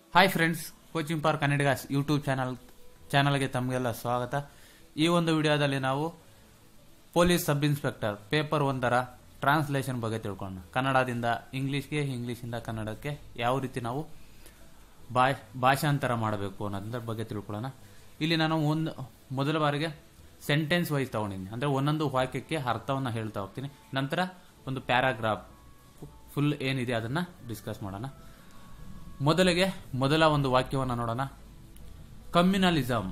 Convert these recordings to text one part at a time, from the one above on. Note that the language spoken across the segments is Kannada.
Hi friends coaching park Kannadiga YouTube channel ಚಾನಲ್ಗೆ ತಮಗೆಲ್ಲ ಸ್ವಾಗತ ಈ ಒಂದು ವಿಡಿಯೋದಲ್ಲಿ ನಾವು ಪೊಲೀಸ್ ಸಬ್ ಇನ್ಸ್ಪೆಕ್ಟರ್ ಪೇಪರ್ ಒಂದರ ಟ್ರಾನ್ಸ್ಲೇಷನ್ ಬಗ್ಗೆ ತಿಳ್ಕೊಳ್ಳೋಣ ಕನ್ನಡದಿಂದ ಇಂಗ್ಲೀಷ್ಗೆ ಇಂಗ್ಲೀಷಿಂದ ಕನ್ನಡಕ್ಕೆ ಯಾವ ರೀತಿ ನಾವು ಭಾ- ಭಾಷಾಂತರ ಮಾಡಬೇಕು ಅನ್ನೋದ್ರ ಬಗ್ಗೆ ತಿಳ್ಕೊಳ್ಳೋಣ ಇಲ್ಲಿ ನಾನು ಒಂದು ಮೊದಲ ಬಾರಿಗೆ ಸೆಂಟೆನ್ಸ್ ವೈಸ್ ತಗೊಂಡಿದ್ದೀನಿ ಅಂದ್ರೆ ಒಂದೊಂದು ವಾಕ್ಯಕ್ಕೆ ಅರ್ಥವನ್ನು ಹೇಳ್ತಾ ಹೋಗ್ತೀನಿ ನಂತರ ಒಂದು ಪ್ಯಾರಾಗ್ರಾಫ್ ಫುಲ್ ಏನಿದೆ ಅದನ್ನ ಡಿಸ್ಕಸ್ ಮಾಡೋಣ ಮೊದಲಿಗೆ ಮೊದಲ ಒಂದು ವಾಕ್ಯವನ್ನು ನೋಡೋಣ communalism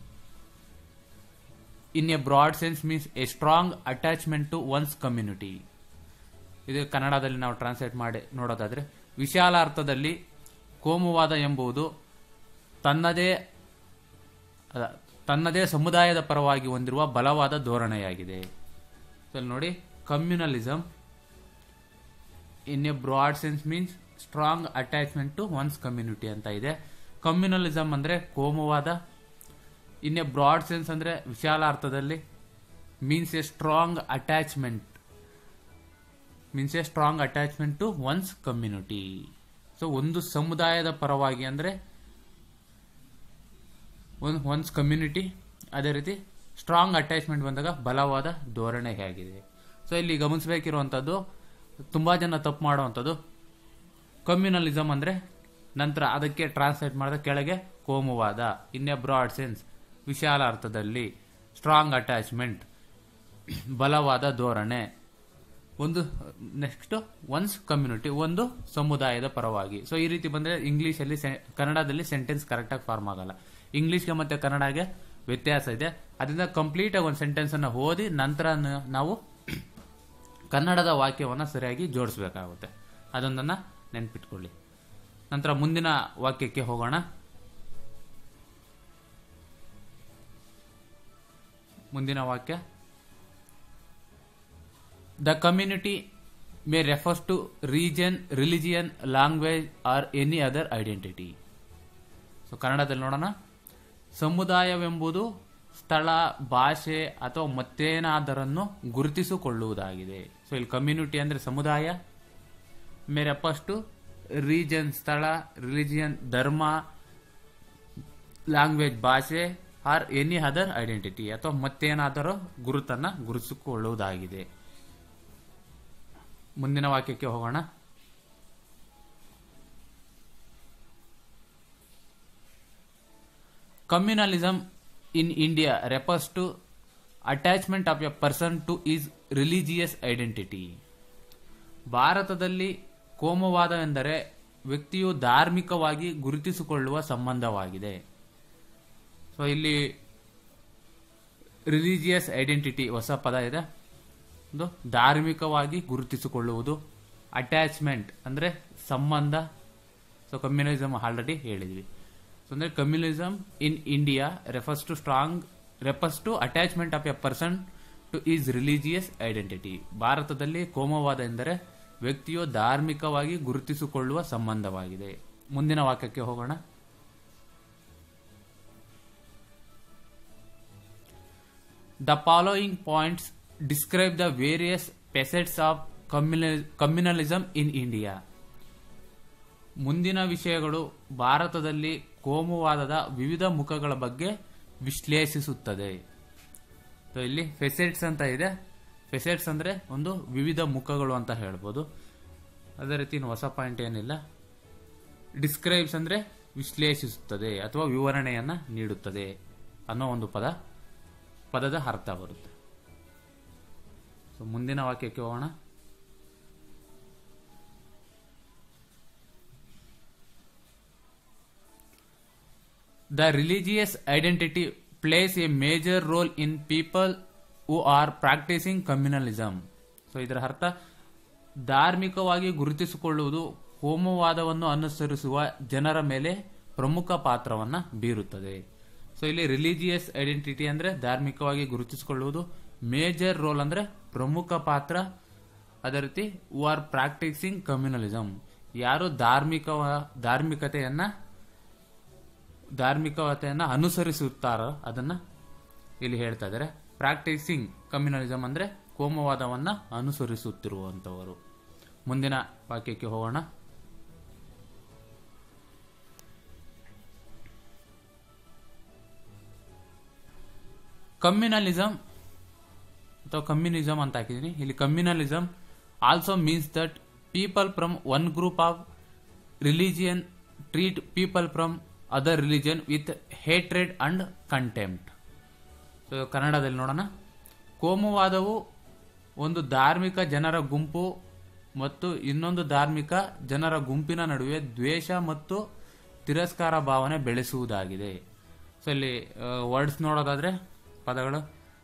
in a broad sense means a strong attachment to one's community ಇದು ಕನ್ನಡದಲ್ಲಿ ನಾವು ಟ್ರಾನ್ಸ್ಲೇಟ್ ಮಾಡಿ ನೋಡೋದಾದ್ರೆ ವಿಶಾಲ ಅರ್ಥದಲ್ಲಿ ಕೋಮುವಾದ ಎಂಬುದು ತನ್ನದೇ ಅಲ್ಲ, ತನ್ನದೇ ಸಮುದಾಯದ ಪರವಾಗಿ ಹೊಂದಿರುವ ಬಲವಾದ ಧೋರಣೆಯಾಗಿದೆ So, ಇಲ್ಲಿ ನೋಡಿ communalism in a broad sense means strong attachment to one's community ಅಂತ ಇದೆ ಕಮ್ಯುನಲಿಸಮ್ ಅಂದ್ರೆ ಕೋಮುವಾದ ಇನ್ ಎ ಬ್ರಾಡ್ ಸೆನ್ಸ್ ಅಂದ್ರೆ ವಿಶಾಲ ಅರ್ಥದಲ್ಲಿ means a strong attachment means a strong attachment to one's community so ಒಂದು ಸಮುದಾಯದ ಪರವಾಗಿ ಅಂದ್ರೆ ಒಂದು ಒನ್ಸ್ ಕಮ್ಯುನಿಟಿ ಅದೇ ರೀತಿ ಸ್ಟ್ರಾಂಗ್ ಅಟ್ಯಾಚ್ಮೆಂಟ್ ಬಂದಾಗ ಬಲವಾದ ಧೋರಣೆ ಹೇಗಿದೆ ಸೊ ಇಲ್ಲಿ ಗಮನಿಸಬೇಕಿರುವಂಥದ್ದು ತುಂಬಾ ಜನ ತಪ್ಪು ಮಾಡುವಂಥದ್ದು ಕಮ್ಯುನಲಿಸಮ್ ಅಂದ್ರೆ ನಂತರ ಅದಕ್ಕೆ ಟ್ರಾನ್ಸ್ಲೇಟ್ ಮಾಡಿದ ಕೆಳಗೆ ಕೋಮುವಾದ ಇನ್ ಎ ಬ್ರಾಡ್ ಸೆನ್ಸ್ ವಿಶಾಲ ಅರ್ಥದಲ್ಲಿ ಸ್ಟ್ರಾಂಗ್ ಅಟ್ಯಾಚ್ಮೆಂಟ್ ಬಲವಾದ ಧೋರಣೆ ಒಂದು ನೆಕ್ಸ್ಟ್ ಒನ್ಸ್ ಕಮ್ಯುನಿಟಿ ಒಂದು ಸಮುದಾಯದ ಪರವಾಗಿ ಸೊ ಈ ರೀತಿ ಬಂದ್ರೆ ಇಂಗ್ಲಿಷ್ ಅಲ್ಲಿ ಸೆ- ಕನ್ನಡದಲ್ಲಿ ಸೆಂಟೆನ್ಸ್ ಕರೆಕ್ಟ್ ಆಗಿ ಫಾರ್ಮ್ ಆಗಲ್ಲ ಇಂಗ್ಲಿಷ್ಗೆ ಮತ್ತೆ ಕನ್ನಡಗೆ ವ್ಯತ್ಯಾಸ ಇದೆ ಅದರಿಂದ ಕಂಪ್ಲೀಟ್ ಆಗಿ ಒಂದು ಸೆಂಟೆನ್ಸ್ ಅನ್ನ ಓದಿ ನಂತರ ನ- ನಾವು ಕನ್ನಡದ ವಾಕ್ಯವನ್ನ ಸರಿಯಾಗಿ ಜೋಡಿಸಬೇಕಾಗುತ್ತೆ ಅದೊಂದನ್ನ ನೆನ್ಪಿಟ್ಕೊಳ್ಳಿ ನಂತರ ಮುಂದಿನ ವಾಕ್ಯಕ್ಕೆ ಹೋಗೋಣ ಮುಂದಿನ ವಾಕ್ಯ the community may refers to region religion language or any other identity so ಕನ್ನಡದಲ್ಲಿ ನೋಡೋಣ ಸಮುದಾಯವೆಂಬುದು ಸ್ಥಳ ಭಾಷೆ ಅಥವಾ ಮತ್ತೇನಾದರನ್ನು ಗುರುತಿಸಿಕೊಳ್ಳುವುದಾಗಿದೆ ಸೊ ಇಲ್ಲಿ ಕಮ್ಯುನಿಟಿ ಅಂದ್ರೆ ಸಮುದಾಯ ಮೇ ರೆಫರ್ಸ್ ಟು ರೀಜನ್ ಸ್ಥಳ ರಿಲಿಜಿಯನ್ ಧರ್ಮ ಲ್ಯಾಂಗ್ವೇಜ್ ಭಾಷೆ ಆರ್ ಎನಿ ಅದರ್ ಐಡೆಂಟಿಟಿ ಅಥವಾ ಮತ್ತೇನಾದರೂ ಗುರುತನ್ನ ಗುರುತಿಸಿಕೊಳ್ಳುವುದಾಗಿದೆ ಮುಂದಿನ ವಾಕ್ಯಕ್ಕೆ ಹೋಗೋಣ communalism in India refers to attachment of a person to his religious identity ಭಾರತದಲ್ಲಿ ಕೋಮುವಾದವೆಂದರೆ ವ್ಯಕ್ತಿಯು ಧಾರ್ಮಿಕವಾಗಿ ಗುರುತಿಸಿಕೊಳ್ಳುವ ಸಂಬಂಧವಾಗಿದೆ ಸೊ ಇಲ್ಲಿ ರಿಲಿಜಿಯಸ್ ಐಡೆಂಟಿಟಿ ಹೊಸ ಪದ ಇದೆ ಒಂದು ಧಾರ್ಮಿಕವಾಗಿ ಗುರುತಿಸಿಕೊಳ್ಳುವುದು ಅಟ್ಯಾಚ್ಮೆಂಟ್ ಅಂದ್ರೆ ಸಂಬಂಧ ಸೊ ಕಮ್ಯುನಿಸಮ್ ಆಲ್ರೆಡಿ ಹೇಳಿದ್ವಿ ಸೊ ಅಂದ್ರೆ communism in India refers to strong refers to attachment of a person to his religious identity ಭಾರತದಲ್ಲಿ ಕೋಮವಾದ ಎಂದರೆ ವ್ಯಕ್ತಿಯು ಧಾರ್ಮಿಕವಾಗಿ ಗುರುತಿಸಿಕೊಳ್ಳುವ ಸಂಬಂಧವಾಗಿದೆ ಮುಂದಿನ ವಾಕ್ಯಕ್ಕೆ ಹೋಗೋಣ The following points describe the various facets of communal- communalism in India. ಮುಂದಿನ ವಿಷಯಗಳು ಭಾರತದಲ್ಲಿ ಕೋಮುವಾದದ ವಿವಿಧ ಮುಖಗಳ ಬಗ್ಗೆ ವಿಶ್ಲೇಷಿಸುತ್ತದೆ So, ಇಲ್ಲಿ ಫೆಸೆಟ್ಸ್ ಅಂತ ಇದೆ ಫೆಸೆಟ್ಸ್ ಅಂದ್ರೆ ಒಂದು ವಿವಿಧ ಮುಖಗಳು ಅಂತ ಹೇಳ್ಬೋದು ಅದೇ ರೀತಿ ಇನ್ನು ಹೊಸ ಪಾಯಿಂಟ್ ಏನಿಲ್ಲ ಡಿಸ್ಕ್ರೈಬ್ಸ್ ಅಂದ್ರೆ ವಿಶ್ಲೇಷಿಸುತ್ತದೆ ಅಥವಾ ವಿವರಣೆಯನ್ನ ನೀಡುತ್ತದೆ ಅನ್ನೋ ಒಂದು ಪದ ಪದದ ಅರ್ಥ ಬರುತ್ತೆ ಸೊ ಮುಂದಿನ ವಾಕ್ಯಕ್ಕೆ ಹೋಗೋಣ the religious identity plays a major role in people who are practising communalism so ಇದರ ಅರ್ಥ ಧಾರ್ಮಿಕವಾಗಿ ಗುರುತಿಸಿಕೊಳ್ಳುವುದು ಕೋಮುವಾದವನ್ನು ಅನುಸರಿಸುವ ಜನರ ಮೇಲೆ ಪ್ರಮುಖ ಪಾತ್ರವನ್ನ ಬೀರುತ್ತದೆ ಸೊ ಇಲ್ಲಿ ರಿಲಿಜಿಯಸ್ ಐಡೆಂಟಿಟಿ ಅಂದ್ರೆ ಧಾರ್ಮಿಕವಾಗಿ ಗುರುತಿಸಿಕೊಳ್ಳುವುದು ಮೇಜರ್ ರೋಲ್ ಅಂದ್ರೆ ಪ್ರಮುಖ ಪಾತ್ರ ಅದೇ ರೀತಿ ಹೂ ಆರ್ ಪ್ರಾಕ್ಟೀಸಿಂಗ್ ಕಮ್ಯುನಲಿಸಮ್ ಯಾರು ಧಾರ್ಮಿಕ ಧಾರ್ಮಿಕತೆಯನ್ನ ಧಾರ್ಮಿಕತೆಯನ್ನ ಅನುಸರಿಸುತ್ತಾರೋ ಅದನ್ನ ಇಲ್ಲಿ ಹೇಳ್ತಾ ಇದ್ದಾರೆ ಪ್ರಾಕ್ಟೀಸಿಂಗ್ ಕಮ್ಯುನಲಿಸಮ್ ಅಂದ್ರೆ ಕೋಮವಾದವನ್ನ ಅನುಸರಿಸುತ್ತಿರುವಂತವರು ಮುಂದಿನ ವಾಕ್ಯಕ್ಕೆ ಹೋಗೋಣ ಕಮ್ಯುನಲಿಸಮ್ ಅಥವಾ ಕಮ್ಯುನಿಸಮ್ ಅಂತ ಹಾಕಿದ್ದೀನಿ ಇಲ್ಲಿ communalism also means that people from one group of religion treat people from other religion with hatred and contempt so ಕನ್ನಡದಲ್ಲಿ ನೋಡೋಣ ಕೋಮುವಾದವು ಒಂದು ಧಾರ್ಮಿಕ ಜನರ ಗುಂಪು ಮತ್ತು ಇನ್ನೊಂದು ಧಾರ್ಮಿಕ ಜನರ ಗುಂಪಿನ ನಡುವೆ ದ್ವೇಷ ಮತ್ತು ತಿರಸ್ಕಾರ ಭಾವನೆ ಬೆಳೆಸುವುದಾಗಿದೆ ಸೊ ಇಲ್ಲಿ ವರ್ಡ್ಸ್ ನೋಡೋದಾದ್ರೆ ಪದಗಳು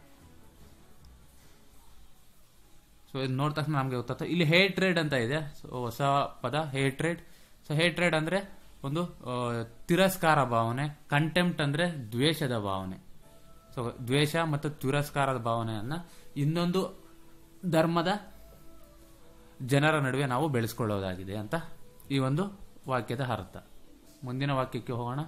ಸೊ ಇದು ನೋಡಿದ ತಕ್ಷಣ ನಮಗೆ ಗೊತ್ತಾಗ್ತದೆ ಇಲ್ಲಿ ಹೇಟ್ರೇಡ್ ಅಂತ ಇದೆ ಸೊ ಹೊಸ ಪದ ಹೇಟ್ರೇಡ್ ಸೊ ಹೇಟ್ರೇಡ್ ಅಂದ್ರೆ ಒಂದು ಆ, ತಿರಸ್ಕಾರ ಭಾವನೆ ಕಂಟೆಂಪ್ಟ್ ಅಂದ್ರೆ ದ್ವೇಷದ ಭಾವನೆ ಸೊ ದ್ವೇಷ ಮತ್ತು ತಿರಸ್ಕಾರದ ಭಾವನೆಯನ್ನ ಇನ್ನೊಂದು ಧರ್ಮದ ಜನರ ನಡುವೆ ನಾವು ಬೆಳೆಸ್ಕೊಳ್ಳೋದಾಗಿದೆ ಅಂತ ಈ ಒಂದು ವಾಕ್ಯದ ಅರ್ಥ ಮುಂದಿನ ವಾಕ್ಯಕ್ಕೆ ಹೋಗೋಣ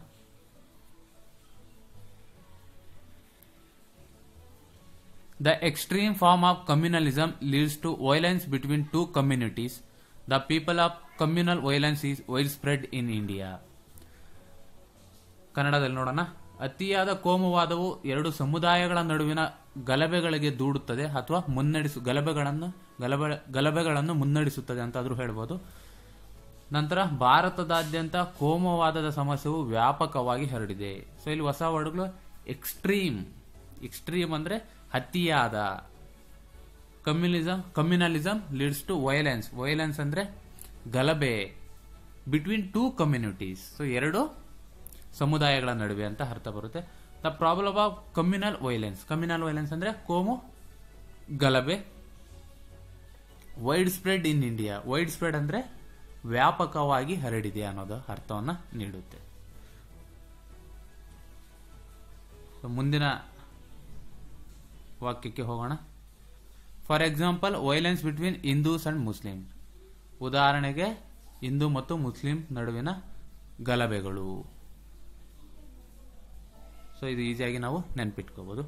The extreme form of communalism leads to violence between two communities. The people of communal violence is widespread in India. ಕನ್ನಡದಲ್ಲಿ ನೋಡೋಣ ಅತಿಯಾದ ಕೋಮುವಾದವು ಎರಡು ಸಮುದಾಯಗಳ ನಡುವಿನ ಗಲಭೆಗಳಿಗೆ ದೂಡುತ್ತದೆ ಅಥವಾ ಮುನ್ನಡೆಸು ಗಲಭೆಗಳನ್ನು ಗಲಭೆ ಗಲಭೆಗಳನ್ನು ಮುನ್ನಡೆಸುತ್ತದೆ ಅಂತಾದ್ರೂ ಹೇಳ್ಬೋದು ನಂತರ ಭಾರತದಾದ್ಯಂತ ಕೋಮುವಾದದ ಸಮಸ್ಯೆಯು ವ್ಯಾಪಕವಾಗಿ ಹರಡಿದೆ ಸೊ ಇಲ್ಲಿ ಹೊಸ ವರ್ಡ್ಗಳು ಎಕ್ಸ್ಟ್ರೀಮ್ ಎಕ್ಸ್ಟ್ರೀಮ್ ಅಂದ್ರೆ ಅತಿಯಾದ communism communalism leads to violence violence ಅಂದ್ರೆ ಗಲಭೆ ಬಿಟ್ವೀನ್ ಟೂ ಕಮ್ಯುನಿಟೀಸ್ ಸೊ ಎರಡು ಸಮುದಾಯಗಳ ನಡುವೆ ಅಂತ ಅರ್ಥ ಬರುತ್ತೆ the problem of communal violence communal violence ಅಂದ್ರೆ ಕೋಮು ಗಲಭೆ widespread in India widespread ಅಂದ್ರೆ ವ್ಯಾಪಕವಾಗಿ ಹರಡಿದೆ ಅನ್ನೋದು ಅರ್ಥವನ್ನ ನೀಡುತ್ತೆ So, ಮುಂದಿನ ವಾಕ್ಯಕ್ಕೆ ಹೋಗೋಣ for example violence between Hindus and Muslim ಉದಾಹರಣೆಗೆ ಹಿಂದೂ ಮತ್ತು ಮುಸ್ಲಿಂ ನಡುವಿನ ಗಲಭೆಗಳು ಸೊ ಇದು ಈಸಿಯಾಗಿ ನಾವು ನೆನ್ಪಿಟ್ಕೋಬಹುದು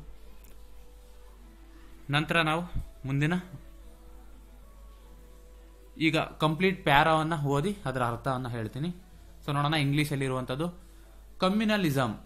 ನಂತರ ನಾವು ಮುಂದಿನ ಈಗ ಕಂಪ್ಲೀಟ್ ಪ್ಯಾರಾವನ್ನ ಓದಿ ಅದರ ಅರ್ಥವನ್ನ ಹೇಳ್ತೀನಿ ಸೊ ನೋಡೋಣ ಇಂಗ್ಲಿಷಲ್ಲಿ ಇರುವಂತದ್ದು communalism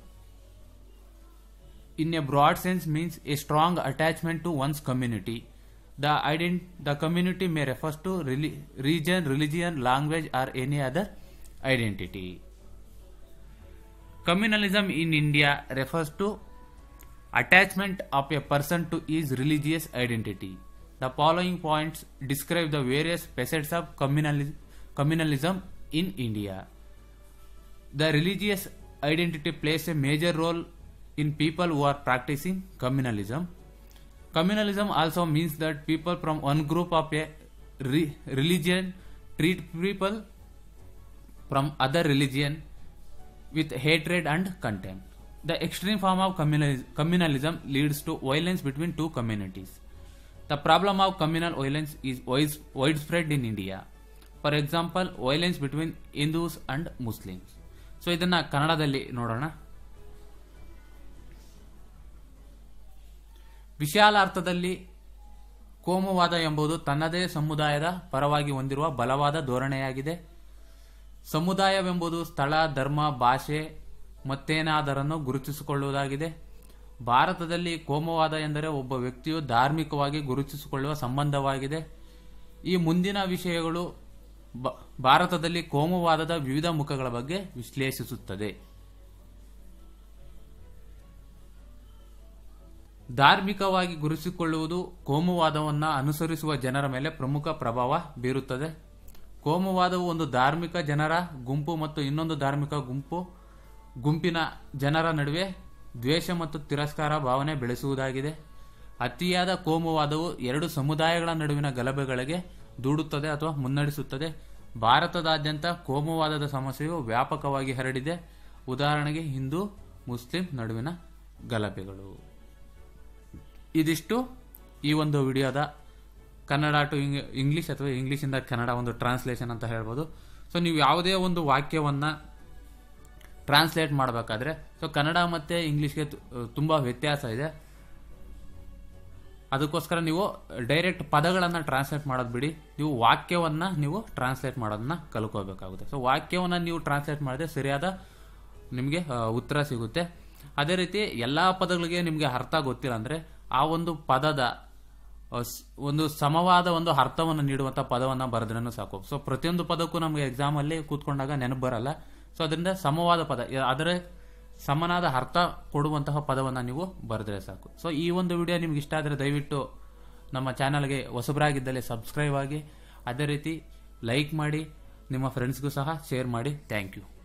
in a broad sense means a strong attachment to one's community. The ident- the community may refer to reli- region, religion, language, or any other identity. Communalism in India refers to attachment of a person to his religious identity. The following points describe the various facets of communali- communalism in India. The religious identity plays a major role in people who are practicing communalism. Communalism also means that people from one group of a re- religion treat people from other religion with hatred and contempt. The extreme form of communal- communalism leads to violence between two communities. The problem of communal violence is wide- widespread in India. For example, violence between Hindus and Muslims. So ಇದನ್ನ ಕನ್ನಡದಲ್ಲಿ ನೋಡೋಣ ವಿಶಾಲ ಅರ್ಥದಲ್ಲಿ ಕೋಮುವಾದ ಎಂಬುದು ತನ್ನದೇ ಸಮುದಾಯದ ಪರವಾಗಿ ಹೊಂದಿರುವ ಬಲವಾದ ಧೋರಣೆಯಾಗಿದೆ ಸಮುದಾಯವೆಂಬುದು ಸ್ಥಳ ಧರ್ಮ ಭಾಷೆ ಮತ್ತೇನಾದರನ್ನು ಗುರುತಿಸಿಕೊಳ್ಳುವುದಾಗಿದೆ ಭಾರತದಲ್ಲಿ ಕೋಮುವಾದ ಎಂದರೆ ಒಬ್ಬ ವ್ಯಕ್ತಿಯು ಧಾರ್ಮಿಕವಾಗಿ ಗುರುತಿಸಿಕೊಳ್ಳುವ ಸಂಬಂಧವಾಗಿದೆ ಈ ಮುಂದಿನ ವಿಷಯಗಳು ಬ- ಭಾರತದಲ್ಲಿ ಕೋಮುವಾದದ ವಿವಿಧ ಮುಖಗಳ ಬಗ್ಗೆ ವಿಶ್ಲೇಷಿಸುತ್ತದೆ ಧಾರ್ಮಿಕವಾಗಿ ಗುರುತಿಸಿಕೊಳ್ಳುವುದು ಕೋಮುವಾದವನ್ನ ಅನುಸರಿಸುವ ಜನರ ಮೇಲೆ ಪ್ರಮುಖ ಪ್ರಭಾವ ಬೀರುತ್ತದೆ ಕೋಮುವಾದವು ಒಂದು ಧಾರ್ಮಿಕ ಜನರ ಗುಂಪು ಮತ್ತು ಇನ್ನೊಂದು ಧಾರ್ಮಿಕ ಗುಂಪು ಗುಂಪಿನ ಜನರ ನಡುವೆ ದ್ವೇಷ ಮತ್ತು ತಿರಸ್ಕಾರ ಭಾವನೆ ಬೆಳೆಸುವುದಾಗಿದೆ ಅತಿಯಾದ ಕೋಮುವಾದವು ಎರಡು ಸಮುದಾಯಗಳ ನಡುವಿನ ಗಲಭೆಗಳಿಗೆ ದೂಡುತ್ತದೆ ಅಥವಾ ಮುನ್ನಡೆಸುತ್ತದೆ ಭಾರತದಾದ್ಯಂತ ಕೋಮುವಾದದ ಸಮಸ್ಯೆಯು ವ್ಯಾಪಕವಾಗಿ ಹರಡಿದೆ ಉದಾಹರಣೆಗೆ ಹಿಂದೂ ಮುಸ್ಲಿಂ ನಡುವಿನ ಗಲಭೆಗಳು ಇದಿಷ್ಟು ಈ ಒಂದು ವಿಡಿಯೋದ ಕನ್ನಡ ಟು ಇಂಗ್ಲಿಷ್ ಅಥವಾ ಇಂಗ್ಲಿಷಿಂದ ಕನ್ನಡ ಒಂದು ಟ್ರಾನ್ಸ್ಲೇಷನ್ ಅಂತ ಹೇಳ್ಬೋದು ಸೊ ನೀವು ಯಾವುದೇ ಒಂದು ವಾಕ್ಯವನ್ನ ಟ್ರಾನ್ಸ್ಲೇಟ್ ಮಾಡಬೇಕಾದ್ರೆ ಸೊ ಕನ್ನಡ ಮತ್ತೆ ಇಂಗ್ಲಿಷ್ಗೆ ತು- ತುಂಬಾ ವ್ಯತ್ಯಾಸ ಇದೆ ಅದಕ್ಕೋಸ್ಕರ ನೀವು ಡೈರೆಕ್ಟ್ ಪದಗಳನ್ನು ಟ್ರಾನ್ಸ್ಲೇಟ್ ಮಾಡೋದು ಬಿಡಿ ನೀವು ವಾಕ್ಯವನ್ನ ನೀವು ಟ್ರಾನ್ಸ್ಲೇಟ್ ಮಾಡೋದನ್ನ ಕಲ್ಕೋಬೇಕಾಗುತ್ತೆ ಸೊ ವಾಕ್ಯವನ್ನ ನೀವು ಟ್ರಾನ್ಸ್ಲೇಟ್ ಮಾಡಿದ್ರೆ ಸರಿಯಾದ ನಿಮಗೆ ಉತ್ತರ ಸಿಗುತ್ತೆ ಅದೇ ರೀತಿ ಎಲ್ಲಾ ಪದಗಳಿಗೆ ನಿಮಗೆ ಅರ್ಥ ಗೊತ್ತಿಲ್ಲ ಅಂದ್ರೆ ಆ ಒಂದು ಪದದ ಅಹ್, ಸ್- ಒಂದು ಸಮವಾದ ಒಂದು ಅರ್ಥವನ್ನು ನೀಡುವಂತ ಪದವನ್ನ ಬರೆದ್ರೂ ಸಾಕು ಸೊ ಪ್ರತಿಯೊಂದು ಪದಕ್ಕೂ ನಮಗೆ ಎಕ್ಸಾಮ್ ಅಲ್ಲಿ ಕೂತ್ಕೊಂಡಾಗ ನೆನಪು ಬರಲ್ಲ ಸೊ ಅದರಿಂದ ಸಮವಾದ ಪದ ಯ- ಅದರ ಸಮನಾದ ಅರ್ಥ ಕೊಡುವಂತಹ ಪದವನ್ನ ನೀವು ಬರೆದ್ರೆ ಸಾಕು ಸೊ ಈ ಒಂದು ವಿಡಿಯೋ ನಿಮ್ಗೆ ಇಷ್ಟ ಆದರೆ ದಯವಿಟ್ಟು ನಮ್ಮ ಚಾನಲ್ಗೆ ಹೊಸಬರಾಗಿದ್ದಲ್ಲಿ ಸಬ್ಸ್ಕ್ರೈಬ್ ಆಗಿ ಅದೇ ರೀತಿ ಲೈಕ್ ಮಾಡಿ ನಿಮ್ಮ ಫ್ರೆಂಡ್ಸ್ಗೂ ಸಹ ಶೇರ್ ಮಾಡಿ ಥ್ಯಾಂಕ್ ಯು